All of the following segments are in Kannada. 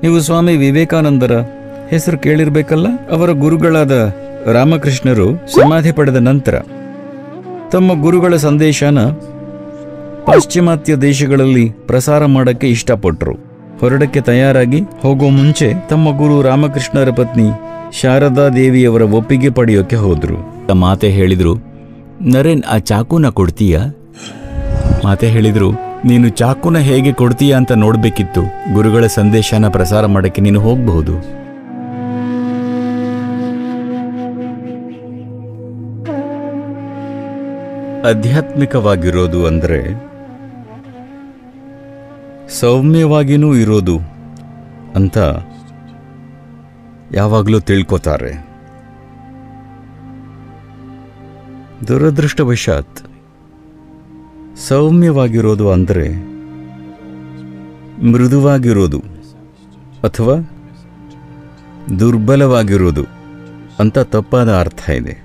ನೀವು ಸ್ವಾಮಿ ವಿವೇಕಾನಂದರ ಹೆಸರು ಕೇಳಿರ್ಬೇಕಲ್ಲ ಅವರ ಗುರುಗಳಾದ ರಾಮಕೃಷ್ಣರು ಸಮಾಧಿ ಪಡೆದ ನಂತರ ತಮ್ಮ ಗುರುಗಳ ಸಂದೇಶನ ಪಾಶ್ಚಿಮಾತ್ಯ ದೇಶಗಳಲ್ಲಿ ಪ್ರಸಾರ ಮಾಡಕ್ಕೆ ಇಷ್ಟಪಟ್ಟರು ಹೊರಡಕ್ಕೆ ತಯಾರಾಗಿ ಹೋಗೋ ಮುಂಚೆ ತಮ್ಮ ಗುರು ರಾಮಕೃಷ್ಣರ ಪತ್ನಿ ಶಾರದಾ ದೇವಿಯವರ ಒಪ್ಪಿಗೆ ಪಡೆಯೋಕೆ ಹೋದ್ರು ಮಾತೆ ಹೇಳಿದ್ರು ನರೇನ್ ಆ ಚಾಕುನ ಕೊಡ್ತೀಯಾ ಮಾತೆ ಹೇಳಿದ್ರು ನೀನು ಚಾಕುನ ಹೇಗೆ ಕೊಡ್ತೀಯಾ ಅಂತ ನೋಡ್ಬೇಕಿತ್ತು ಗುರುಗಳ ಸಂದೇಶನ ಪ್ರಸಾರ ಮಾಡಕ್ಕೆ ನೀನು ಹೋಗಬಹುದು ಆಧ್ಯಾತ್ಮಿಕವಾಗಿರೋದು ಅಂದರೆ ಸೌಮ್ಯವಾಗಿನೂ ಇರೋದು ಅಂತ ಯಾವಾಗಲೂ ತಿಳ್ಕೊತಾರೆ ದುರದೃಷ್ಟವಶಾತ್ ಸೌಮ್ಯವಾಗಿರೋದು ಅಂದರೆ ಮೃದುವಾಗಿರೋದು ಅಥವಾ ದುರ್ಬಲವಾಗಿರೋದು ಅಂತ ತಪ್ಪಾದ ಅರ್ಥ ಇದೆ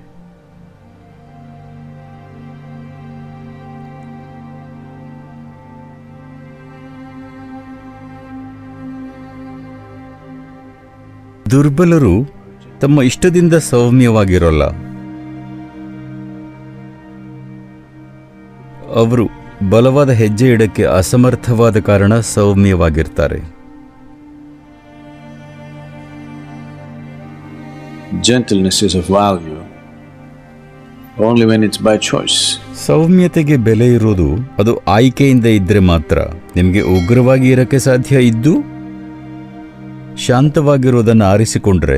ದುರ್ಬಲರು ತಮ್ಮ ಇಷ್ಟದಿಂದ ಸೌಮ್ಯವಾಗಿರೋಲ್ಲ ಅವರು ಬಲವಾದ ಹೆಜ್ಜೆ ಇಡಕ್ಕೆ ಅಸಮರ್ಥವಾದ ಕಾರಣ ಸೌಮ್ಯವಾಗಿರ್ತಾರೆ Gentleness is of value only when it's by choice. ಸೌಮ್ಯತೆಗೆ ಬೆಲೆ ಇರೋದು ಅದು ಆಯ್ಕೆಯಿಂದ ಇದ್ರೆ ಮಾತ್ರ ನಿಮಗೆ ಉಗ್ರವಾಗಿ ಇರಕ್ಕೆ ಸಾಧ್ಯ ಇದ್ದು ಶಾಂತವಾಗಿರೋದನ್ನು ಆರಿಸಿಕೊಂಡ್ರೆ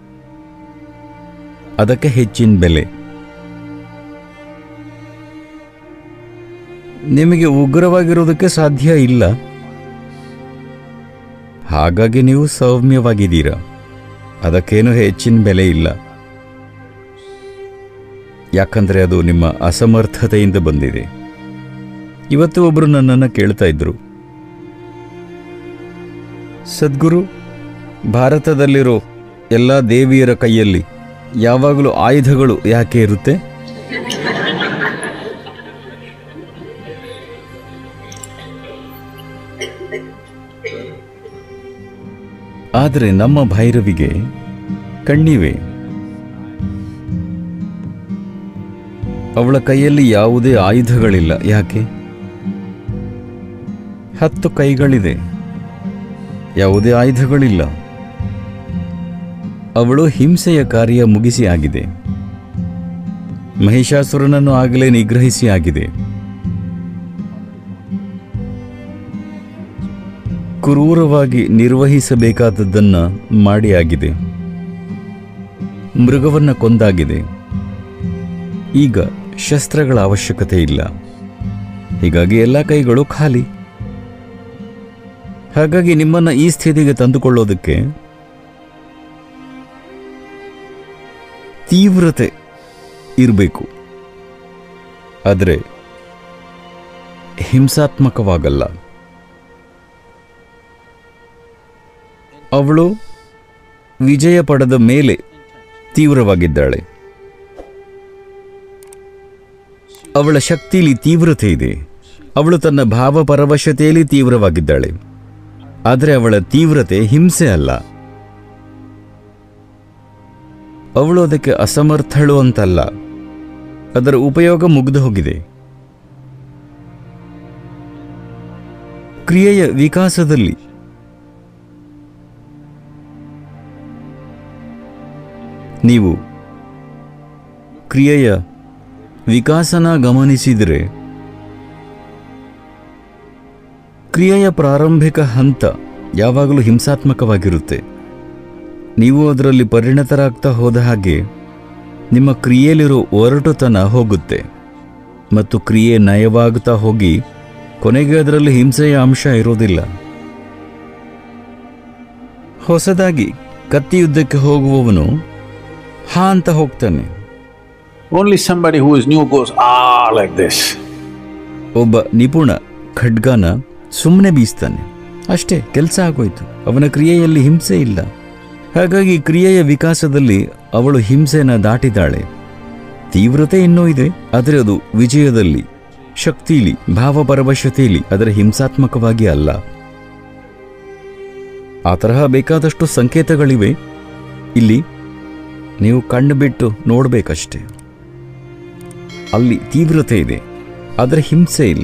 ಅದಕ್ಕೆ ಹೆಚ್ಚಿನ ಬೆಲೆ ನಿಮಗೆ ಉಗ್ರವಾಗಿರೋದಕ್ಕೆ ಸಾಧ್ಯ ಇಲ್ಲ ಹಾಗಾಗಿ ನೀವು ಸೌಮ್ಯವಾಗಿದ್ದೀರಾ ಅದಕ್ಕೇನು ಹೆಚ್ಚಿನ ಬೆಲೆ ಇಲ್ಲ ಯಾಕಂದ್ರೆ ಅದು ನಿಮ್ಮ ಅಸಮರ್ಥತೆಯಿಂದ ಬಂದಿದೆ ಇವತ್ತು ಒಬ್ಬರು ನನ್ನನ್ನು ಕೇಳ್ತಾ ಇದ್ರು ಸದ್ಗುರು ಭಾರತದಲ್ಲಿರೋ ಎಲ್ಲ ದೇವಿಯರ ಕೈಯಲ್ಲಿ ಯಾವಾಗಲೂ ಆಯುಧಗಳು ಯಾಕೆ ಇರುತ್ತೆ ಆದರೆ ನಮ್ಮ ಭೈರವಿಗೆ ಕಣ್ಣಿವೆ ಅವಳ ಕೈಯಲ್ಲಿ ಯಾವುದೇ ಆಯುಧಗಳಿಲ್ಲ ಯಾಕೆ ಹತ್ತು ಕೈಗಳಿದೆ ಯಾವುದೇ ಆಯುಧಗಳಿಲ್ಲ ಅವಳು ಹಿಂಸೆಯ ಕಾರ್ಯ ಮುಗಿಸಿ ಆಗಿದೆ ಮಹಿಷಾಸುರನನ್ನು ಆಗಲೇ ನಿಗ್ರಹಿಸಿ ಆಗಿದೆ ಕ್ರೂರವಾಗಿ ನಿರ್ವಹಿಸಬೇಕಾದದ್ದನ್ನ ಮಾಡಿ ಆಗಿದೆ ಮೃಗವನ್ನ ಕೊಂದಾಗಿದೆ ಈಗ ಶಸ್ತ್ರಗಳ ಅವಶ್ಯಕತೆ ಇಲ್ಲ ಹೀಗಾಗಿ ಎಲ್ಲ ಕೈಗಳು ಖಾಲಿ ಹಾಗಾಗಿ ನಿಮ್ಮನ್ನ ಈ ಸ್ಥಿತಿಗೆ ತಂದುಕೊಳ್ಳೋದಕ್ಕೆ ತೀವ್ರತೆ ಇರಬೇಕು ಆದರೆ ಹಿಂಸಾತ್ಮಕವಾಗಲ್ಲ ಅವಳು ವಿಜಯ ಪಡೆದ ಮೇಲೆ ತೀವ್ರವಾಗಿದ್ದಾಳೆ ಅವಳ ಶಕ್ತಿಲಿ ತೀವ್ರತೆ ಇದೆ ಅವಳು ತನ್ನ ಭಾವಪರವಶತೆಯಲ್ಲಿ ತೀವ್ರವಾಗಿದ್ದಾಳೆ ಆದರೆ ಅವಳ ತೀವ್ರತೆ ಹಿಂಸೆ ಅಲ್ಲ ಅವಳು ಅದಕ್ಕೆ ಅಸಮರ್ಥಳು ಅಂತಲ್ಲ ಅದರ ಉಪಯೋಗ ಮುಗಿದು ಹೋಗಿದೆ ಕ್ರಿಯೆಯ ವಿಕಾಸದಲ್ಲಿ ನೀವು ಕ್ರಿಯೆಯ ವಿಕಾಸನ ಗಮನಿಸಿದರೆ ಕ್ರಿಯೆಯ ಪ್ರಾರಂಭಿಕ ಹಂತ ಯಾವಾಗಲೂ ಹಿಂಸಾತ್ಮಕವಾಗಿರುತ್ತೆ ನೀವು ಅದರಲ್ಲಿ ಪರಿಣತರಾಗ್ತಾ ಹೋದ ಹಾಗೆ ನಿಮ್ಮ ಕ್ರಿಯೆಯಲ್ಲಿರೋ ಒರಟುತನ ಹೋಗುತ್ತೆ ಮತ್ತು ಕ್ರಿಯೆ ನಯವಾಗುತ್ತಾ ಹೋಗಿ ಕೊನೆಗೆ ಅದರಲ್ಲಿ ಹಿಂಸೆಯ ಅಂಶ ಇರೋದಿಲ್ಲ ಹೊಸದಾಗಿ ಕತ್ತಿಯುದ್ಧಕ್ಕೆ ಹೋಗುವವನು ಹಾ ಅಂತ ಹೋಗ್ತಾನೆ Only somebody who is new goes, ah, like this. ಒಬ್ಬ ನಿಪುಣ ಖಡ್ಗನ ಸುಮ್ಮನೆ ಬೀಸ್ತಾನೆ ಅಷ್ಟೇ ಕೆಲಸ ಆಗೋಯ್ತು ಅವನ ಕ್ರಿಯೆಯಲ್ಲಿ ಹಿಂಸೆ ಇಲ್ಲ ಹಾಗಾಗಿ ಕ್ರಿಯೆಯ ವಿಕಾಸದಲ್ಲಿ ಅವಳು ಹಿಂಸೆನ ದಾಟಿದಾಳೆ ತೀವ್ರತೆ ಇನ್ನೂ ಇದೆ ಆದರೆ ಅದು ವಿಜಯದಲ್ಲಿ ಶಕ್ತಿಲಿ ಭಾವಪರವಶತೆಯಲ್ಲಿ ಅದರ ಹಿಂಸಾತ್ಮಕವಾಗಿ ಅಲ್ಲ ಆ ತರಹ ಬೇಕಾದಷ್ಟು ಸಂಕೇತಗಳಿವೆ ಇಲ್ಲಿ ನೀವು ಕಣ್ಣು ಬಿಟ್ಟು ನೋಡಬೇಕಷ್ಟೆ ಅಲ್ಲಿ ತೀವ್ರತೆ ಇದೆ ಆದರೆ ಹಿಂಸೆ ಇಲ್ಲ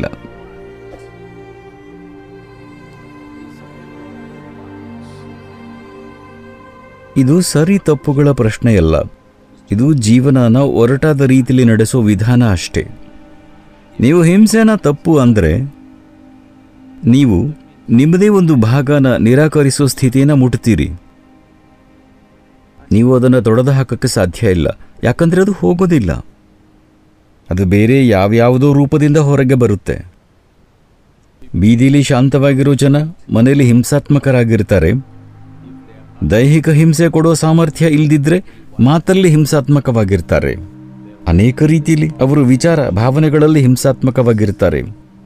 ಇದು ಸರಿ ತಪ್ಪುಗಳ ಪ್ರಶ್ನೆಯಲ್ಲ ಇದು ಜೀವನನ ಒರಟಾದ ರೀತಿಯಲ್ಲಿ ನಡೆಸೋ ವಿಧಾನ ಅಷ್ಟೇ ನೀವು ಹಿಂಸೆನ ತಪ್ಪು ಅಂದರೆ ನೀವು ನಿಮ್ಮದೇ ಒಂದು ಭಾಗನ ನಿರಾಕರಿಸೋ ಸ್ಥಿತಿಯನ್ನು ಮುಟ್ತೀರಿ ನೀವು ಅದನ್ನು ತೊಡೆದು ಹಾಕಕ್ಕೆ ಸಾಧ್ಯ ಇಲ್ಲ ಯಾಕಂದರೆ ಅದು ಹೋಗೋದಿಲ್ಲ ಅದು ಬೇರೆ ಯಾವ್ಯಾವುದೋ ರೂಪದಿಂದ ಹೊರಗೆ ಬರುತ್ತೆ ಬೀದಿಲಿ ಶಾಂತವಾಗಿರೋ ಜನ ಮನೆಯಲ್ಲಿ ಹಿಂಸಾತ್ಮಕರಾಗಿರ್ತಾರೆ ದೈಹಿಕ ಹಿಂಸೆ ಕೊಡೋ ಸಾಮರ್ಥ್ಯ ಇಲ್ದಿದ್ರೆ ಮಾತಲ್ಲಿ ಹಿಂಸಾತ್ಮಕವಾಗಿರ್ತಾರೆ ಅನೇಕ ರೀತಿಯಲ್ಲಿ ಅವರು ವಿಚಾರ ಭಾವನೆಗಳಲ್ಲಿ ಹಿಂಸಾತ್ಮಕವಾಗಿರ್ತಾರೆ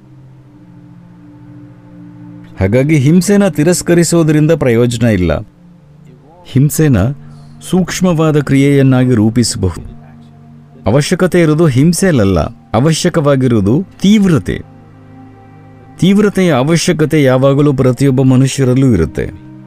ಹಾಗಾಗಿ ಹಿಂಸೆನ ತಿರಸ್ಕರಿಸೋದ್ರಿಂದ ಪ್ರಯೋಜನ ಇಲ್ಲ ಹಿಂಸೆನ ಸೂಕ್ಷ್ಮವಾದ ಕ್ರಿಯೆಯನ್ನಾಗಿ ರೂಪಿಸಬಹುದು ಅವಶ್ಯಕತೆ ಇರೋದು ಹಿಂಸೆಲಲ್ಲ ಅವಶ್ಯಕವಾಗಿರುವುದು ತೀವ್ರತೆ ತೀವ್ರತೆಯ ಅವಶ್ಯಕತೆ ಯಾವಾಗಲೂ ಪ್ರತಿಯೊಬ್ಬ ಮನುಷ್ಯರಲ್ಲೂ ಇರುತ್ತೆ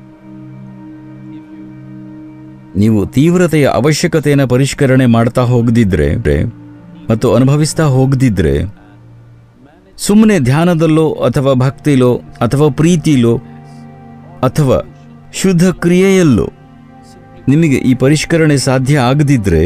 ನೀವು ತೀವ್ರತೆಯ ಅವಶ್ಯಕತೆಯನ್ನು ಪರಿಷ್ಕರಣೆ ಮಾಡ್ತಾ ಹೋಗದಿದ್ರೆ ಮತ್ತು ಅನುಭವಿಸ್ತಾ ಹೋಗದಿದ್ರೆ ಸುಮ್ಮನೆ ಧ್ಯಾನದಲ್ಲೋ ಅಥವಾ ಭಕ್ತಿಲೋ ಅಥವಾ ಪ್ರೀತಿಲೋ ಅಥವಾ ಶುದ್ಧ ಕ್ರಿಯೆಯಲ್ಲೋ ನಿಮಗೆ ಈ ಪರಿಷ್ಕರಣೆ ಸಾಧ್ಯ ಆಗದಿದ್ರೆ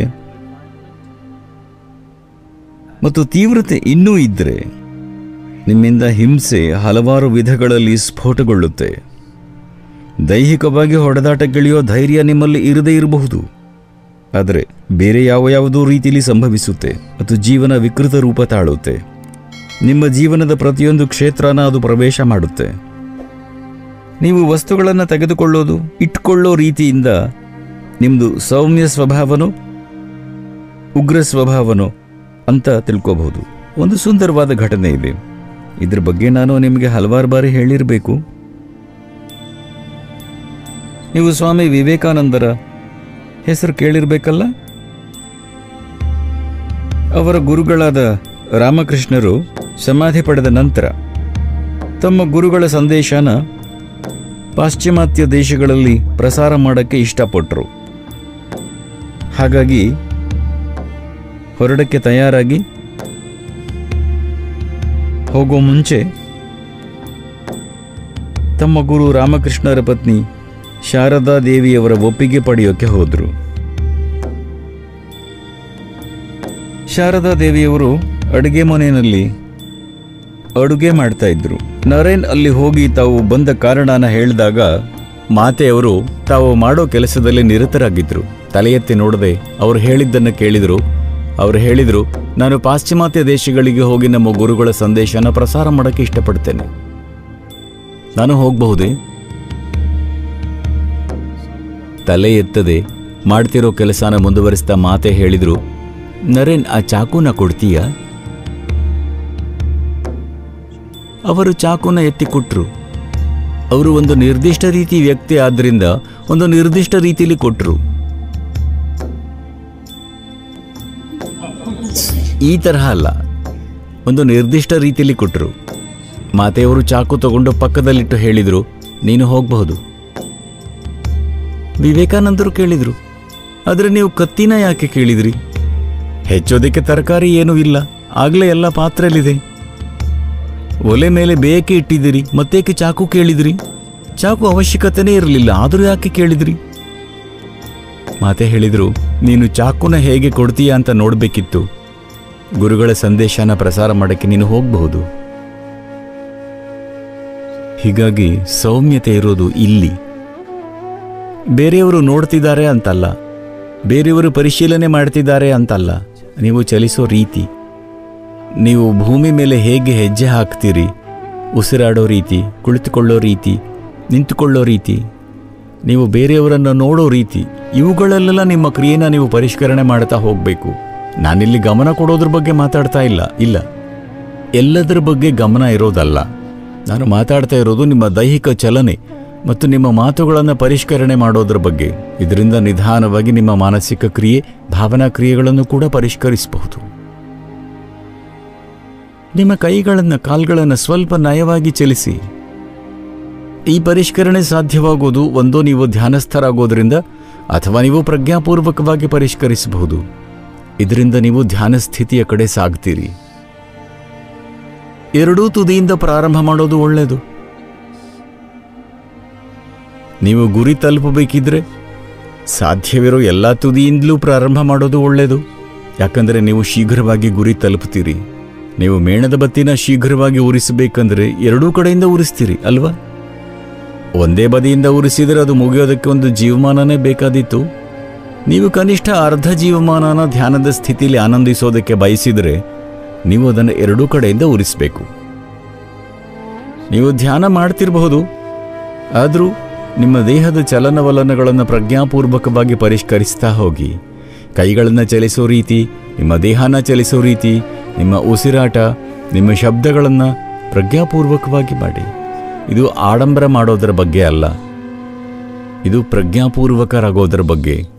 ಮತ್ತು ತೀವ್ರತೆ ಇನ್ನೂ ಇದ್ದರೆ ನಿಮ್ಮಿಂದ ಹಿಂಸೆ ಹಲವಾರು ವಿಧಗಳಲ್ಲಿ ಸ್ಫೋಟಗೊಳ್ಳುತ್ತೆ ದೈಹಿಕವಾಗಿ ಹೊಡೆದಾಟಗಳಿಯೋ ಧೈರ್ಯ ನಿಮ್ಮಲ್ಲಿ ಇರದೇ ಇರಬಹುದು ಆದರೆ ಬೇರೆ ಯಾವ ಯಾವುದೋ ರೀತಿಯಲ್ಲಿ ಸಂಭವಿಸುತ್ತೆ ಮತ್ತು ಜೀವನ ವಿಕೃತ ರೂಪ ತಾಳುತ್ತೆ ನಿಮ್ಮ ಜೀವನದ ಪ್ರತಿಯೊಂದು ಕ್ಷೇತ್ರನ ಅದು ಪ್ರವೇಶ ಮಾಡುತ್ತೆ ನೀವು ವಸ್ತುಗಳನ್ನು ತೆಗೆದುಕೊಳ್ಳೋದು ಇಟ್ಕೊಳ್ಳೋ ರೀತಿಯಿಂದ ನಿಮ್ಮದು ಸೌಮ್ಯ ಸ್ವಭಾವನೋ ಉಗ್ರ ಸ್ವಭಾವನೋ ಅಂತ ತಿಳ್ಕೋಬಹುದು ಒಂದು ಸುಂದರವಾದ ಘಟನೆ ಇದೆ ಇದ್ರ ಬಗ್ಗೆ ನಾನು ನಿಮಗೆ ಹಲವಾರು ಬಾರಿ ಹೇಳಿರಬೇಕು ನೀವು ಸ್ವಾಮಿ ವಿವೇಕಾನಂದರ ಹೆಸರು ಕೇಳಿರ್ಬೇಕಲ್ಲ ಅವರ ಗುರುಗಳಾದ ರಾಮಕೃಷ್ಣರು ಸಮಾಧಿ ಪಡೆದ ನಂತರ ತಮ್ಮ ಗುರುಗಳ ಸಂದೇಶನ ಪಾಶ್ಚಿಮಾತ್ಯ ದೇಶಗಳಲ್ಲಿ ಪ್ರಸಾರ ಮಾಡೋಕ್ಕೆ ಇಷ್ಟಪಟ್ಟರು ಹಾಗಾಗಿ ಹೊರಡಕ್ಕೆ ತಯಾರಾಗಿ ಹೋಗೋ ಮುಂಚೆ ತಮ್ಮ ಗುರು ರಾಮಕೃಷ್ಣರ ಪತ್ನಿ ಶಾರದಾ ದೇವಿಯವರ ಒಪ್ಪಿಗೆ ಪಡೆಯೋಕೆ ಹೋದರು ಶಾರದಾ ದೇವಿಯವರು ಅಡುಗೆ ಮನೆಯಲ್ಲಿ ಅಡುಗೆ ಮಾಡ್ತಾ ಇದ್ರು ನರೇನ್ ಅಲ್ಲಿ ಹೋಗಿ ತಾವು ಬಂದ ಕಾರಣನ ಹೇಳಿದಾಗ ಮಾತೆಯವರು ತಾವು ಮಾಡೋ ಕೆಲಸದಲ್ಲಿ ನಿರತರಾಗಿದ್ರು ತಲೆ ಎತ್ತಿ ನೋಡದೆ ಅವರು ಹೇಳಿದ್ದನ್ನು ಕೇಳಿದರು ಅವರು ಹೇಳಿದರು ನಾನು ಪಾಶ್ಚಿಮಾತ್ಯ ದೇಶಗಳಿಗೆ ಹೋಗಿ ನಮ್ಮ ಗುರುಗಳ ಸಂದೇಶನ ಪ್ರಸಾರ ಮಾಡೋಕ್ಕೆ ಇಷ್ಟಪಡ್ತೇನೆ ನಾನು ಹೋಗಬಹುದೇ ತಲೆ ಎತ್ತದೆ ಮಾಡ್ತಿರೋ ಕೆಲಸನ ಮುಂದುವರಿಸ್ತಾ ಮಾತೆ ಹೇಳಿದ್ರು ನರೇನ್ ಆ ಚಾಕುನ ಕೊಡ್ತೀಯಾ ಅವರು ಚಾಕುನ ಎತ್ತಿ ಕೊಟ್ರು ಅವರು ಒಂದು ನಿರ್ದಿಷ್ಟ ರೀತಿ ವ್ಯಕ್ತಿ ಆದ್ರಿಂದ ಒಂದು ನಿರ್ದಿಷ್ಟ ರೀತಿಯಲ್ಲಿ ಕೊಟ್ರು ಈ ತರಹ ಅಲ್ಲ ಒಂದು ನಿರ್ದಿಷ್ಟ ರೀತಿಯಲ್ಲಿ ಕೊಟ್ಟರು ಮಾತೆಯವರು ಚಾಕು ತಗೊಂಡು ಪಕ್ಕದಲ್ಲಿಟ್ಟು ಹೇಳಿದರು ನೀನು ಹೋಗಬಹುದು ವಿವೇಕಾನಂದರು ಕೇಳಿದರು ಆದರೆ ನೀವು ಕತ್ತಿನ ಯಾಕೆ ಕೇಳಿದ್ರಿ ಹೆಚ್ಚೋದಕ್ಕೆ ತರಕಾರಿ ಏನೂ ಇಲ್ಲ ಆಗಲೇ ಎಲ್ಲ ಪಾತ್ರೆಯಲ್ಲಿದೆ ಒಲೆ ಮೇಲೆ ಬೇಯಕ್ಕೆ ಇಟ್ಟಿದ್ದೀರಿ ಮತ್ತೇಕೆ ಚಾಕು ಕೇಳಿದ್ರಿ ಚಾಕು ಅವಶ್ಯಕತೆನೇ ಇರಲಿಲ್ಲ ಆದರೂ ಯಾಕೆ ಕೇಳಿದ್ರಿ ಮಾತೆ ಹೇಳಿದ್ರು ನೀನು ಚಾಕುನ ಹೇಗೆ ಕೊಡ್ತೀಯಾ ಅಂತ ನೋಡಬೇಕಿತ್ತು ಗುರುಗಳ ಸಂದೇಶನ ಪ್ರಸಾರ ಮಾಡಕ್ಕೆ ನೀನು ಹೋಗಬಹುದು ಹೀಗಾಗಿ ಸೌಮ್ಯತೆ ಇರೋದು ಇಲ್ಲಿ ಬೇರೆಯವರು ನೋಡ್ತಿದ್ದಾರೆ ಅಂತಲ್ಲ ಬೇರೆಯವರು ಪರಿಶೀಲನೆ ಮಾಡ್ತಿದ್ದಾರೆ ಅಂತಲ್ಲ ನೀವು ಚಲಿಸೋ ರೀತಿ ನೀವು ಭೂಮಿ ಮೇಲೆ ಹೇಗೆ ಹೆಜ್ಜೆ ಹಾಕ್ತೀರಿ ಉಸಿರಾಡೋ ರೀತಿ ಕುಳಿತುಕೊಳ್ಳೋ ರೀತಿ ನಿಂತುಕೊಳ್ಳೋ ರೀತಿ ನೀವು ಬೇರೆಯವರನ್ನು ನೋಡೋ ರೀತಿ ಇವುಗಳಲ್ಲೆಲ್ಲ ನಿಮ್ಮ ಕ್ರಿಯೆನ ನೀವು ಪರಿಷ್ಕರಣೆ ಮಾಡ್ತಾ ಹೋಗಬೇಕು ನಾನಿಲ್ಲಿ ಗಮನ ಕೊಡೋದ್ರ ಬಗ್ಗೆ ಮಾತಾಡ್ತಾ ಇಲ್ಲ ಇಲ್ಲ ಎಲ್ಲದರ ಬಗ್ಗೆ ಗಮನ ಇರೋದಲ್ಲ ನಾನು ಮಾತಾಡ್ತಾ ಇರೋದು ನಿಮ್ಮ ದೈಹಿಕ ಚಲನೆ ಮತ್ತು ನಿಮ್ಮ ಮಾತುಗಳನ್ನು ಪರಿಷ್ಕರಣೆ ಮಾಡೋದ್ರ ಬಗ್ಗೆ ಇದರಿಂದ ನಿಧಾನವಾಗಿ ನಿಮ್ಮ ಮಾನಸಿಕ ಕ್ರಿಯೆ ಭಾವನಾ ಕ್ರಿಯೆಗಳನ್ನು ಕೂಡ ಪರಿಷ್ಕರಿಸಬಹುದು ನಿಮ್ಮ ಕೈಗಳನ್ನು ಕಾಲ್ಗಳನ್ನು ಸ್ವಲ್ಪ ನಯವಾಗಿ ಚಲಿಸಿ ಈ ಪರಿಷ್ಕರಣೆ ಸಾಧ್ಯವಾಗೋದು ಒಂದೋ ನೀವು ಧ್ಯಾನಸ್ಥರಾಗೋದ್ರಿಂದ ಅಥವಾ ನೀವು ಪ್ರಜ್ಞಾಪೂರ್ವಕವಾಗಿ ಪರಿಷ್ಕರಿಸಬಹುದು ಇದರಿಂದ ನೀವು ಧ್ಯಾನ ಸ್ಥಿತಿಯ ಕಡೆ ಸಾಗ್ತೀರಿ ಎರಡೂ ತುದಿಯಿಂದ ಪ್ರಾರಂಭ ಮಾಡೋದು ಒಳ್ಳೆಯದು ನೀವು ಗುರಿ ತಲುಪಬೇಕಿದ್ರೆ ಸಾಧ್ಯವಿರೋ ಎಲ್ಲ ತುದಿಯಿಂದಲೂ ಪ್ರಾರಂಭ ಮಾಡೋದು ಒಳ್ಳೆಯದು ಯಾಕಂದರೆ ನೀವು ಶೀಘ್ರವಾಗಿ ಗುರಿ ತಲುಪ್ತೀರಿ ನೀವು ಮೇಣದ ಬತ್ತಿನ ಶೀಘ್ರವಾಗಿ ಉರಿಸಬೇಕಂದ್ರೆ ಎರಡೂ ಕಡೆಯಿಂದ ಉರಿಸ್ತೀರಿ ಅಲ್ವಾ ಒಂದೇ ಬದಿಯಿಂದ ಉರಿಸಿದರೆ ಅದು ಮುಗಿಯೋದಕ್ಕೆ ಒಂದು ಜೀವಮಾನನೇ ಬೇಕಾದೀತು ನೀವು ಕನಿಷ್ಠ ಅರ್ಧ ಜೀವಮಾನನ ಧ್ಯಾನದ ಸ್ಥಿತಿಯಲ್ಲಿ ಆನಂದಿಸೋದಕ್ಕೆ ಬಯಸಿದರೆ ನೀವು ಅದನ್ನು ಎರಡೂ ಕಡೆಯಿಂದ ಉರಿಸಬೇಕು ನೀವು ಧ್ಯಾನ ಮಾಡ್ತಿರಬಹುದು ಆದರೂ ನಿಮ್ಮ ದೇಹದ ಚಲನವಲನಗಳನ್ನು ಪ್ರಜ್ಞಾಪೂರ್ವಕವಾಗಿ ಪರಿಷ್ಕರಿಸ್ತಾ ಹೋಗಿ ಕೈಗಳನ್ನು ಚಲಿಸೋ ರೀತಿ ನಿಮ್ಮ ದೇಹನ ಚಲಿಸೋ ರೀತಿ ನಿಮ್ಮ ಉಸಿರಾಟ ನಿಮ್ಮ ಶಬ್ದಗಳನ್ನು ಪ್ರಜ್ಞಾಪೂರ್ವಕವಾಗಿ ಮಾಡಿ ಇದು ಆಡಂಬರ ಮಾಡೋದರ ಬಗ್ಗೆ ಅಲ್ಲ ಇದು ಪ್ರಜ್ಞಾಪೂರ್ವಕರಾಗೋದರ ಬಗ್ಗೆ